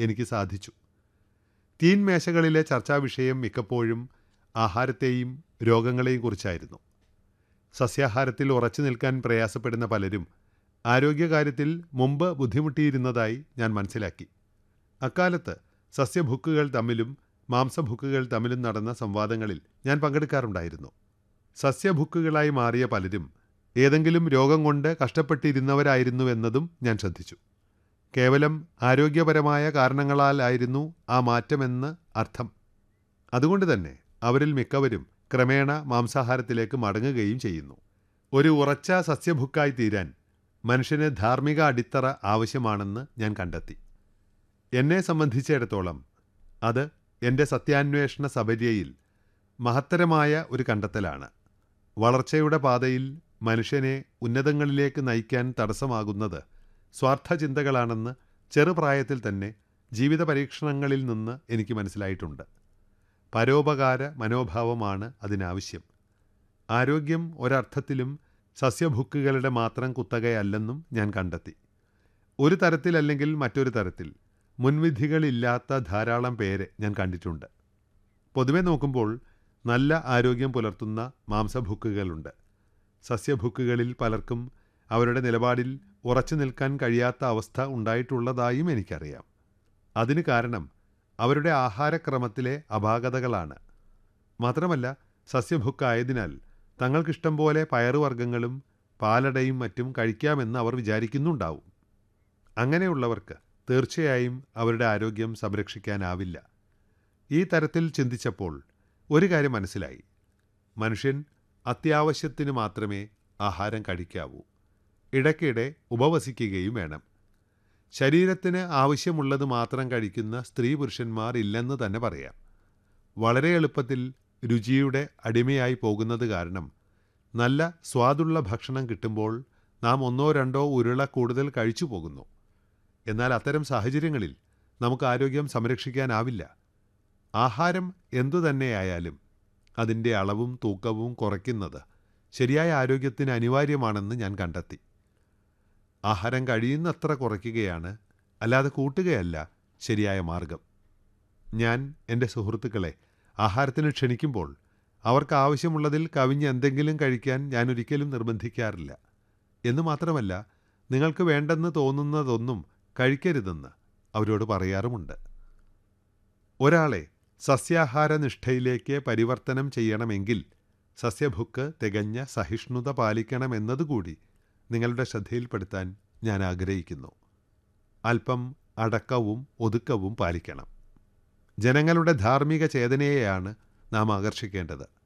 എനിക്ക് സാധിച്ചു തീൻമേശകളിലെ ചർച്ചാ വിഷയം മിക്കപ്പോഴും ആഹാരത്തെയും രോഗങ്ങളെയും കുറിച്ചായിരുന്നു സസ്യാഹാരത്തിൽ ഉറച്ചു നിൽക്കാൻ പ്രയാസപ്പെടുന്ന പലരും ആരോഗ്യകാര്യത്തിൽ മുമ്പ് ബുദ്ധിമുട്ടിയിരുന്നതായി ഞാൻ മനസ്സിലാക്കി അക്കാലത്ത് സസ്യഭുക്കുകൾ തമ്മിലും മാംസഭുക്കുകൾ തമ്മിലും നടന്ന സംവാദങ്ങളിൽ ഞാൻ പങ്കെടുക്കാറുണ്ടായിരുന്നു സസ്യഭുക്കുകളായി മാറിയ പലരും ഏതെങ്കിലും രോഗം കൊണ്ട് കഷ്ടപ്പെട്ടിരുന്നവരായിരുന്നുവെന്നതും ഞാൻ ശ്രദ്ധിച്ചു കേവലം ആരോഗ്യപരമായ കാരണങ്ങളാലായിരുന്നു ആ മാറ്റമെന്ന് അർത്ഥം അതുകൊണ്ട് തന്നെ അവരിൽ മിക്കവരും ക്രമേണ മാംസാഹാരത്തിലേക്ക് മടങ്ങുകയും ചെയ്യുന്നു ഒരു ഉറച്ച സസ്യഭുക്കായി തീരാൻ മനുഷ്യന് ധാർമ്മിക അടിത്തറ ആവശ്യമാണെന്ന് ഞാൻ കണ്ടെത്തി എന്നെ സംബന്ധിച്ചിടത്തോളം അത് എൻ്റെ സത്യാന്വേഷണ സബര്യയിൽ മഹത്തരമായ ഒരു കണ്ടെത്തലാണ് വളർച്ചയുടെ പാതയിൽ മനുഷ്യനെ ഉന്നതങ്ങളിലേക്ക് നയിക്കാൻ തടസ്സമാകുന്നത് സ്വാർത്ഥചിന്തകളാണെന്ന് ചെറുപ്രായത്തിൽ തന്നെ ജീവിത പരീക്ഷണങ്ങളിൽ നിന്ന് എനിക്ക് മനസ്സിലായിട്ടുണ്ട് പരോപകാര മനോഭാവമാണ് അതിനാവശ്യം ആരോഗ്യം ഒരർത്ഥത്തിലും സസ്യഭുക്കുകളുടെ മാത്രം കുത്തകയല്ലെന്നും ഞാൻ കണ്ടെത്തി ഒരു തരത്തിലല്ലെങ്കിൽ മറ്റൊരു തരത്തിൽ മുൻവിധികളില്ലാത്ത ധാരാളം പേരെ ഞാൻ കണ്ടിട്ടുണ്ട് പൊതുവെ നോക്കുമ്പോൾ നല്ല ആരോഗ്യം പുലർത്തുന്ന മാംസഭുക്കുകളുണ്ട് സസ്യഭുക്കുകളിൽ പലർക്കും അവരുടെ നിലപാടിൽ ഉറച്ചു നിൽക്കാൻ കഴിയാത്ത അവസ്ഥ ഉണ്ടായിട്ടുള്ളതായും എനിക്കറിയാം അതിന് കാരണം അവരുടെ ആഹാരക്രമത്തിലെ അപാകതകളാണ് മാത്രമല്ല സസ്യഭുക്കായതിനാൽ തങ്ങൾക്കിഷ്ടം പോലെ പയറുവർഗ്ഗങ്ങളും പാലടയും മറ്റും കഴിക്കാമെന്ന് അവർ വിചാരിക്കുന്നുണ്ടാവും അങ്ങനെയുള്ളവർക്ക് തീർച്ചയായും അവരുടെ ആരോഗ്യം സംരക്ഷിക്കാനാവില്ല ഈ തരത്തിൽ ചിന്തിച്ചപ്പോൾ ഒരു കാര്യം മനസ്സിലായി മനുഷ്യൻ അത്യാവശ്യത്തിന് മാത്രമേ ആഹാരം കഴിക്കാവൂ ഇടയ്ക്കിടെ ഉപവസിക്കുകയും വേണം ശരീരത്തിന് ആവശ്യമുള്ളത് മാത്രം കഴിക്കുന്ന സ്ത്രീ പുരുഷന്മാർ ഇല്ലെന്ന് തന്നെ പറയാം വളരെ എളുപ്പത്തിൽ രുചിയുടെ അടിമയായി പോകുന്നത് കാരണം നല്ല സ്വാദുള്ള ഭക്ഷണം കിട്ടുമ്പോൾ നാം ഒന്നോ രണ്ടോ ഉരുള കൂടുതൽ കഴിച്ചു പോകുന്നു എന്നാൽ അത്തരം സാഹചര്യങ്ങളിൽ നമുക്ക് ആരോഗ്യം സംരക്ഷിക്കാനാവില്ല ആഹാരം എന്തു തന്നെയായാലും അതിൻ്റെ അളവും തൂക്കവും കുറയ്ക്കുന്നത് ശരിയായ ആരോഗ്യത്തിന് അനിവാര്യമാണെന്ന് ഞാൻ കണ്ടെത്തി ആഹാരം കഴിയുന്നത്ര കുറയ്ക്കുകയാണ് അല്ലാതെ കൂട്ടുകയല്ല ശരിയായ മാർഗം ഞാൻ എൻ്റെ സുഹൃത്തുക്കളെ ആഹാരത്തിന് ക്ഷണിക്കുമ്പോൾ അവർക്ക് ആവശ്യമുള്ളതിൽ കവിഞ്ഞ് എന്തെങ്കിലും കഴിക്കാൻ ഞാൻ ഒരിക്കലും നിർബന്ധിക്കാറില്ല എന്ന് മാത്രമല്ല നിങ്ങൾക്ക് വേണ്ടെന്ന് തോന്നുന്നതൊന്നും കഴിക്കരുതെന്ന് അവരോട് പറയാറുമുണ്ട് ഒരാളെ സസ്യാഹാര നിഷ്ഠയിലേക്ക് പരിവർത്തനം ചെയ്യണമെങ്കിൽ സസ്യഭുക്ക് തികഞ്ഞ സഹിഷ്ണുത പാലിക്കണമെന്നതുകൂടി നിങ്ങളുടെ ശ്രദ്ധയിൽപ്പെടുത്താൻ ഞാൻ ആഗ്രഹിക്കുന്നു അല്പം അടക്കവും ഒതുക്കവും പാലിക്കണം ജനങ്ങളുടെ ധാർമ്മിക ചേതനയെയാണ് നാം ആകർഷിക്കേണ്ടത്